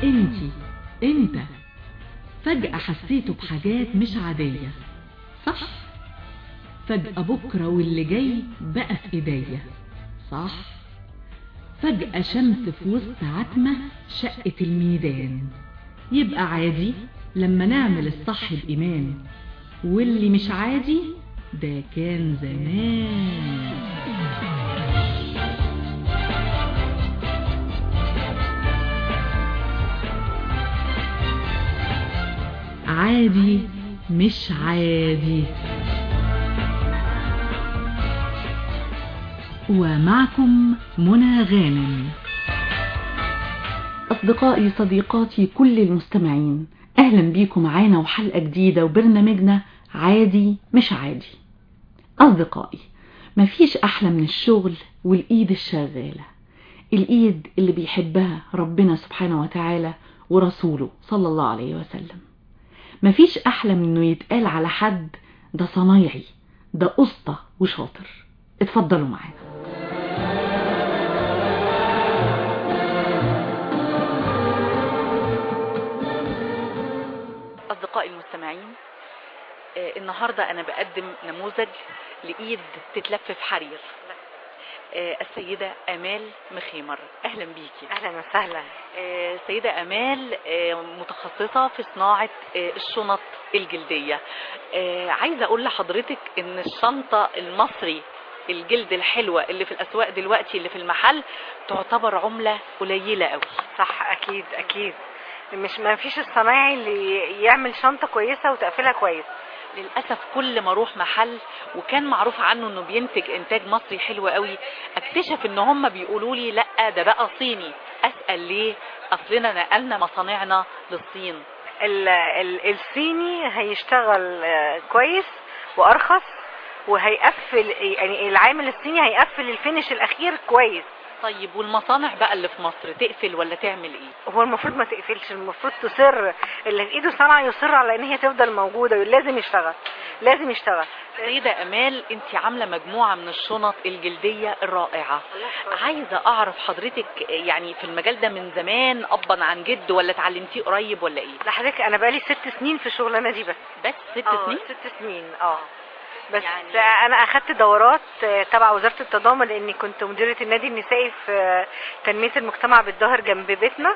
انتي انت فجأة حسيتوا بحاجات مش عادية صح فجأة بكرة واللي جاي بقى في ايديا صح فجأة شمس في وسط عتمة شقة الميدان يبقى عادي لما نعمل الصح بإيمان واللي مش عادي ده كان زمان عادي مش عادي ومعكم منى غانم أصدقائي صديقاتي كل المستمعين أهلا بيكم معانا وحلقة جديدة وبرنامجنا عادي مش عادي أصدقائي مفيش أحلى من الشغل والإيد الشغالة الإيد اللي بيحبها ربنا سبحانه وتعالى ورسوله صلى الله عليه وسلم مفيش أحلى من إنه يتقال على حد ده صنايعي ده قسطة وشاطر اتفضلوا معانا أصدقائي المستمعين آه، النهاردة أنا بقدم نموذج لإيد تتلف في حرير آه، السيدة أمال مخيمر أهلا بيكي اهلا وسهلا آه، سيدة أمال آه، متخصصة في صناعة آه، الشنط الجلدية آه، عايزة أقول لحضرتك إن الشنطة المصري الجلد الحلوة اللي في الأسواق دلوقتي اللي في المحل تعتبر عملة قليلة قوي صح اكيد اكيد مش ما فيش الصنايعي اللي يعمل شنطه كويسه وتقفلها كويس للاسف كل ما اروح محل وكان معروف عنه انه بينتج انتاج مصري حلو قوي اكتشف ان هم بيقولوا لي لا ده بقى صيني اسال ليه اصلنا نقلنا مصانعنا للصين ال ال الصيني هيشتغل آه، كويس وارخص وهيقفل يعني العامل الصيني هيقفل الفينش الاخير كويس طيب والمصانع بقى اللي في مصر تقفل ولا تعمل ايه هو المفروض ما تقفلش المفروض تصر اللي في ايده صنعه يصر على ان هي تفضل موجوده لازم يشتغل لازم يشتغل سيدة امال انت عاملة مجموعة من الشنط الجلدية الرائعة عايزة اعرف حضرتك يعني في المجال ده من زمان ابا عن جد ولا اتعلمتيه قريب ولا ايه لحضرتك انا بقالي ست سنين في الشغلانه دي بس بس ست آه، سنين ست سنين اه بس يعني- يعني... انا اخدت دورات آه، تبع وزاره التضامن لاني كنت مديره النادي النسائي في آه، تنميه المجتمع بالظاهر جنب بيتنا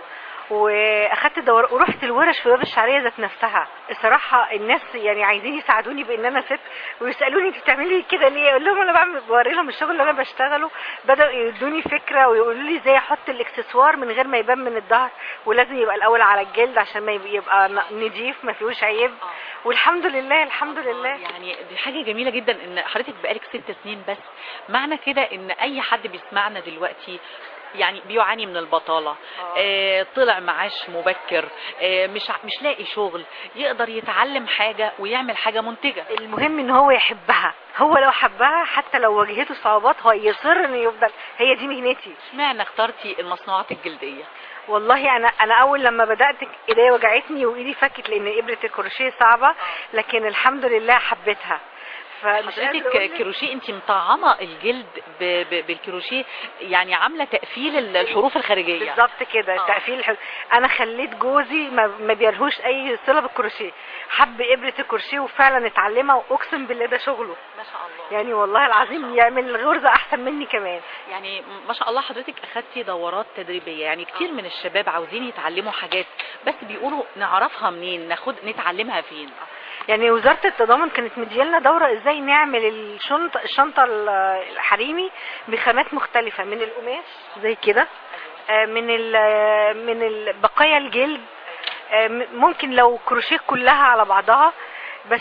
واخدت دورات ورحت الورش في باب الشعريه ذات نفسها الصراحه الناس يعني عايزين يساعدوني بان انا ست ويسالوني انت بتعملي كده ليه اقول لهم انا بعمل بوري لهم الشغل اللي انا بشتغله بداوا يدوني فكره ويقولوا لي ازاي احط الاكسسوار من غير ما يبان من الظهر ولازم يبقى الاول على الجلد عشان ما يبقى- يبقى نضيف ما فيهوش عيب والحمد لله الحمد لله يعني دي حاجة جميلة جدا ان حضرتك بقالك ست سنين بس معنى كده ان اي حد بيسمعنا دلوقتي يعني بيعاني من البطالة آه طلع معاش مبكر آه مش ع- مش لاقي شغل يقدر يتعلم حاجة ويعمل حاجة منتجة المهم ان هو يحبها هو لو حبها حتى لو واجهته صعوبات هو يصر انه يفضل هي دي مهنتي اشمعنى اخترتي المصنوعات الجلدية والله انا انا اول لما بدات ايديا وجعتني وايدي فكت لان ابره الكروشيه صعبه لكن الحمد لله حبيتها فمش قادرة حضرتك أقولك- كروشيه انت مطعمة الجلد ب- ب- بالكروشيه يعني عاملة تقفيل ال- الحروف الخارجية بالظبط كده آه. تقفيل الحلو. انا خليت جوزي ما, ما بيرهوش اي صله بالكروشيه حب ابره الكروشيه وفعلا اتعلمها واقسم بالله ده شغله ما شاء الله يعني والله العظيم يعمل الغرزه احسن مني كمان يعني ما شاء الله حضرتك اخدتي دورات تدريبيه يعني كتير من الشباب عاوزين يتعلموا حاجات بس بيقولوا نعرفها منين ناخد نتعلمها فين يعني وزاره التضامن كانت مديالنا دوره ازاي نعمل الشنطه الشنطه ال- الحريمي بخامات مختلفه من القماش زي كده آه، من ال من ال- بقايا الجلد آه، م- ممكن لو كروشيه كلها على بعضها بس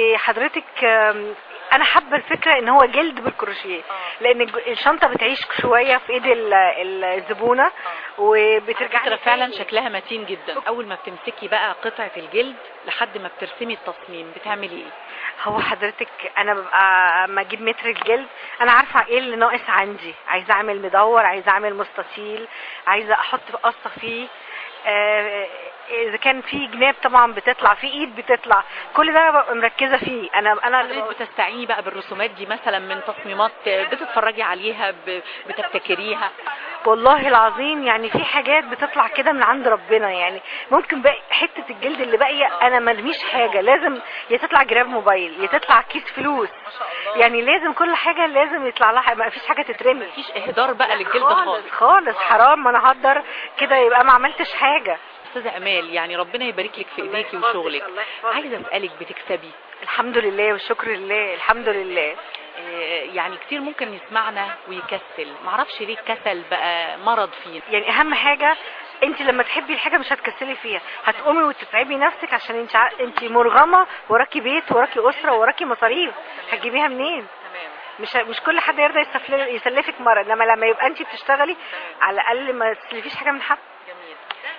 حضرتك آم، انا حابه الفكره ان هو جلد بالكروشيه لان الج- الشنطه بتعيش شويه في ايد ال- الزبونه وبترجع فكرة فعلا شكلها متين جدا اول ما بتمسكي بقى قطعه الجلد لحد ما بترسمي التصميم بتعملي ايه هو حضرتك انا ببقى اما اجيب متر الجلد انا عارفه ايه اللي ناقص عندي عايزه اعمل مدور عايزه اعمل مستطيل عايزه احط قصه فيه آه، اذا كان في جناب طبعا بتطلع في ايد بتطلع كل ده انا ببقى مركزه فيه انا انا اللي حضرتك بتستعيني بقى بالرسومات دي مثلا من تصميمات بتتفرجي عليها ب- بتبتكريها والله العظيم يعني في حاجات بتطلع كده من عند ربنا يعني ممكن باقي حته الجلد اللي باقيه انا مرميش حاجه لازم يا تطلع جراب موبايل يا تطلع كيس فلوس يعني لازم كل حاجه لازم يطلع لها ما فيش حاجه تترمي مفيش اهدار بقى للجلد خالص خالص خالص حرام انا هقدر كده يبقى ما عملتش حاجه استاذه امال يعني ربنا يبارك لك في الله ايديكي يحفظك، وشغلك الله يحفظك. عايزه اسالك بتكسبي الحمد لله والشكر لله الحمد لله آه، يعني كتير ممكن يسمعنا ويكسل معرفش ليه الكسل بقى مرض فينا يعني اهم حاجه انت لما تحبي الحاجه مش هتكسلي فيها هتقومي وتتعبي نفسك عشان انت ع... انت مرغمه وراكي بيت وراكي اسره وراكي مصاريف هتجيبيها منين تمام مش مش كل حد يرضى يستفل- يسلفك مره انما لما يبقى انت بتشتغلي على الاقل ما تسلفيش حاجه من حد جميل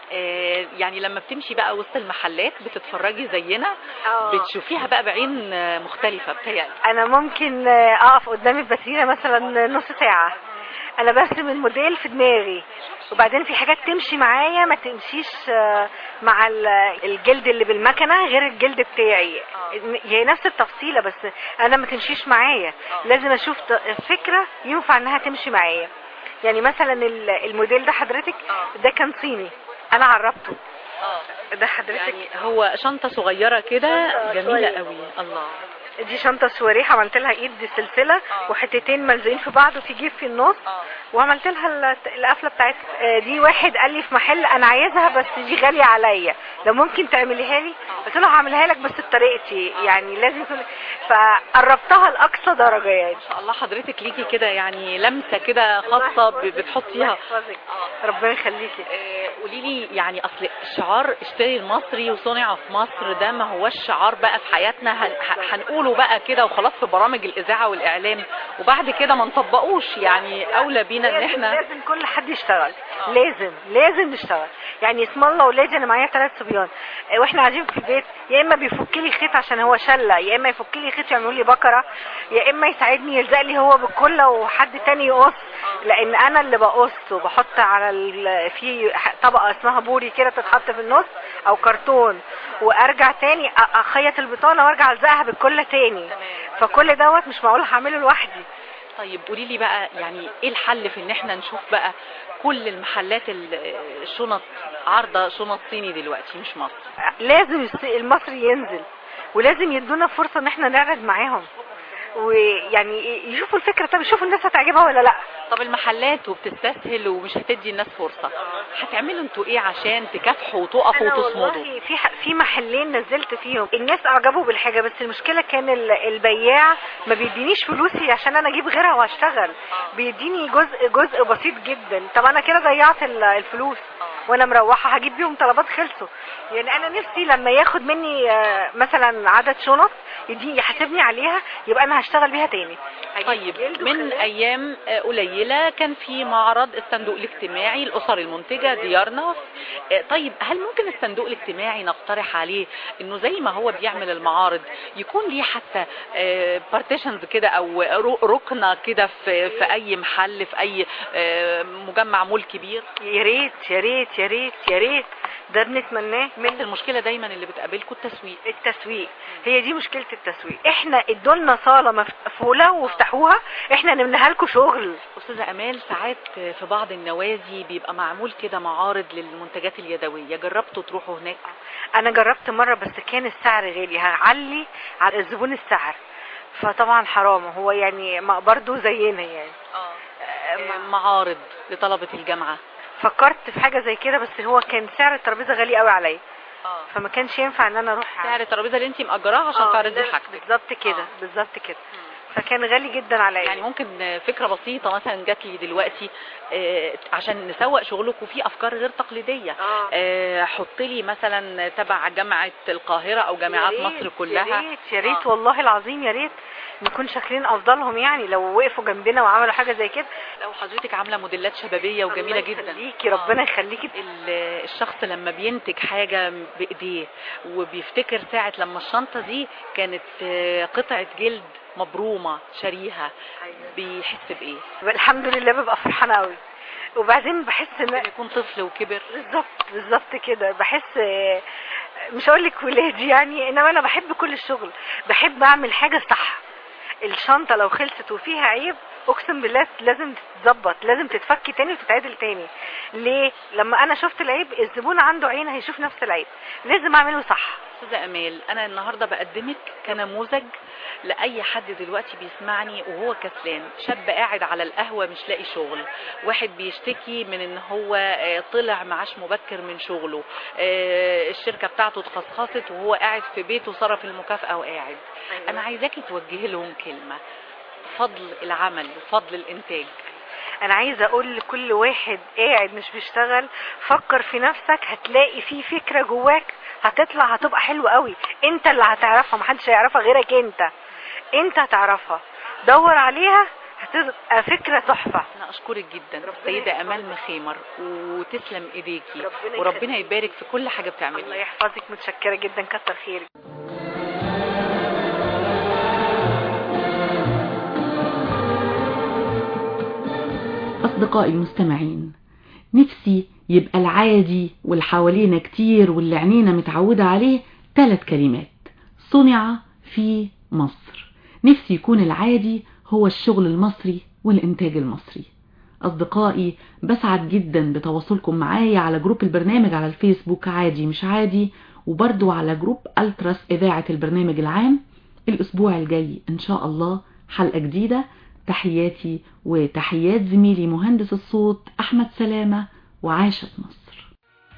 آه، يعني لما بتمشي بقى وسط المحلات بتتفرجي زينا آه. بتشوفيها بقى بعين آه، مختلفة بتهيألي انا ممكن آه، اقف قدام الباترينا مثلا نص ساعه انا برسم الموديل في دماغي وبعدين في حاجات تمشي معايا ما تمشيش آه، مع ال- الجلد اللي بالمكنه غير الجلد بتاعي هي نفس التفصيله بس انا ما تمشيش معايا لازم اشوف ت- فكره ينفع انها تمشي معايا يعني مثلا ال- الموديل ده حضرتك ده كان صيني انا عربته ده حضرتك يعني هو شنطة صغيرة كده شنطة جميلة شوية. قوي الله دي شنطه سواريه عملت لها ايد دي سلسله وحتتين ملزوقين في بعض وفي جيب في النص وعملت لها ال- القفله بتاعتها آه، دي واحد قال لي في محل انا عايزها بس دي غاليه عليا لو ممكن تعمليها لي قلت له هعملها لك بس بطريقتي يعني لازم يكون فقربتها لاقصى درجه يعني ما شاء الله حضرتك ليكي كده يعني لمسة كده خاصة ب- بتحطيها الله يحفظك. ربنا يخليكي قولي لي يعني اصل شعار اشتري المصري وصنع في مصر ده ما هوش شعار بقى في حياتنا هن- ه- هنقوله بقى كده وخلاص في برامج الاذاعه والاعلام وبعد كده ما نطبقوش يعني اولى بينا ان لازم, احنا لازم كل حد يشتغل لازم لازم نشتغل يعني اسم الله ولادي انا معايا ثلاث صبيان آه، واحنا قاعدين في البيت يا اما بيفك لي خيط عشان هو شله يا اما يفك لي خيط يعملوا لي بكره يا اما يساعدني يلزق لي هو بالكله وحد تاني يقص لان انا اللي بقص وبحط على ال... في ح- طبقه اسمها بوري كده تتحط في النص او كرتون وارجع تاني أ- اخيط البطانه وارجع الزقها بالكله تاني فكل دوت مش معقول هعمله لوحدي طيب قولي لي بقى يعني ايه الحل في ان احنا نشوف بقى كل المحلات ال- الشنط عارضه شنط صيني دلوقتي مش مصر لازم الس- المصري ينزل ولازم يدونا فرصه ان احنا نعرض معاهم ويعني يشوفوا الفكره طب يشوفوا الناس هتعجبها ولا لا طب المحلات وبتستسهل ومش هتدي الناس فرصه هتعملوا انتوا ايه عشان تكافحوا وتقفوا انا وتصمدوا والله في ح- في محلين نزلت فيهم الناس اعجبوا بالحاجه بس المشكله كان ال- البياع ما بيدينيش فلوسي عشان انا اجيب غيرها واشتغل بيديني جزء جزء بسيط جدا طب انا كده ضيعت ال- الفلوس وانا مروحه هجيب بيهم طلبات خلصوا يعني انا نفسي لما ياخد مني آه، مثلا عدد شنط يدي يحاسبني عليها يبقى انا هشتغل بيها تاني هجيب طيب جلد من وخلاص. ايام آه، قليله كان في معرض الصندوق الاجتماعي الاسر المنتجه ديارنا آه، طيب هل ممكن الصندوق الاجتماعي نقترح عليه انه زي ما هو بيعمل المعارض يكون ليه حتى بارتيشنز كده او رو- ركنه كده في في اي محل في اي آه، مجمع مول كبير يا ريت يا ريت يا ريت يا ريت ده بنتمناه بس المشكله دايما اللي بتقابلكم التسويق التسويق هي دي مشكله التسويق احنا ادولنا صاله مقفوله وافتحوها احنا نمنها لكم شغل استاذه امال ساعات في بعض النوادي بيبقى معمول كده معارض للمنتجات اليدويه جربتوا تروحوا هناك انا جربت مره بس كان السعر غالي هعلي على الزبون السعر فطبعا حرام هو يعني ما- برضو زينا يعني آه، معارض لطلبه الجامعه فكرت في حاجه زي كده بس هو كان سعر الترابيزه غالي قوي عليا فما كانش ينفع ان انا اروح سعر الترابيزه اللي انت مأجراها عشان آه، تعرضي بالظبط- حاجتك بالظبط كده آه. بالظبط كده فكان غالي جدا عليا يعني ممكن فكره بسيطه مثلا جات لي دلوقتي آه، عشان نسوق شغلكم في افكار غير تقليديه آه. آه، حط لي مثلا تبع جامعه القاهره او جامعات يا ريت- مصر كلها يا ريت يا ريت آه. والله العظيم يا ريت نكون شاكرين افضلهم يعني لو وقفوا جنبنا وعملوا حاجه زي كده لو حضرتك عامله موديلات شبابيه وجميله الله جدا يخليكي ربنا يخليكي ال- الشخص لما بينتج حاجة بإيديه وبيفتكر ساعة لما الشنطة دي كانت آه، قطعة جلد مبرومة شاريها بيحس بإيه؟ الحمد لله ببقى فرحانه قوي وبعدين بحس ان لما يكون طفل وكبر بالظبط بالظبط كده بحس آه، مش هقول لك ولادي يعني انما انا بحب كل الشغل بحب اعمل حاجه صح الشنطه لو خلصت وفيها عيب اقسم بالله لازم تتظبط لازم تتفك تاني وتتعدل تاني ليه لما انا شفت العيب الزبون عنده عين هيشوف نفس العيب لازم اعمله صح أستاذة أمال أنا النهاردة بقدمك كنموذج لأي حد دلوقتي بيسمعني وهو كسلان شاب قاعد على القهوة مش لاقي شغل واحد بيشتكي من ان هو آه، طلع معاش مبكر من شغله آه، الشركة بتاعته اتخصخصت وهو قاعد في بيته صرف المكافأة وقاعد أنا عايزاكي توجهي لهم كلمة فضل العمل وفضل الإنتاج انا عايزه اقول لكل واحد قاعد مش بيشتغل فكر في نفسك هتلاقي في فكره جواك هتطلع هتبقى حلوه قوي انت اللي هتعرفها محدش هيعرفها غيرك انت انت هتعرفها دور عليها هتبقى فكره تحفه أنا أشكرك جدا ربنا السيدة أمال يحفظك. مخيمر وتسلم إيديكي ربنا وربنا يخليك. يبارك في كل حاجة الله بتعمليها يحفظك متشكره جدا كتر خيرك أصدقائي المستمعين نفسي يبقى العادي واللي حوالينا كتير واللي عينينا متعودة عليه ثلاث كلمات صنع في مصر نفسي يكون العادي هو الشغل المصري والإنتاج المصري أصدقائي بسعد جدا بتواصلكم معايا على جروب البرنامج على الفيسبوك عادي مش عادي وبرضو على جروب ألتراس إذاعة البرنامج العام الأسبوع الجاي إن شاء الله حلقة جديدة تحياتي وتحيات زميلي مهندس الصوت أحمد سلامة وعاشت مصر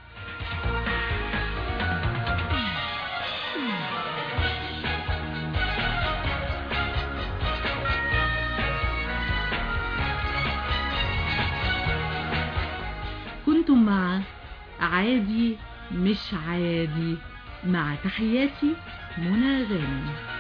كنتم مع عادي مش عادي مع تحياتي منى غانم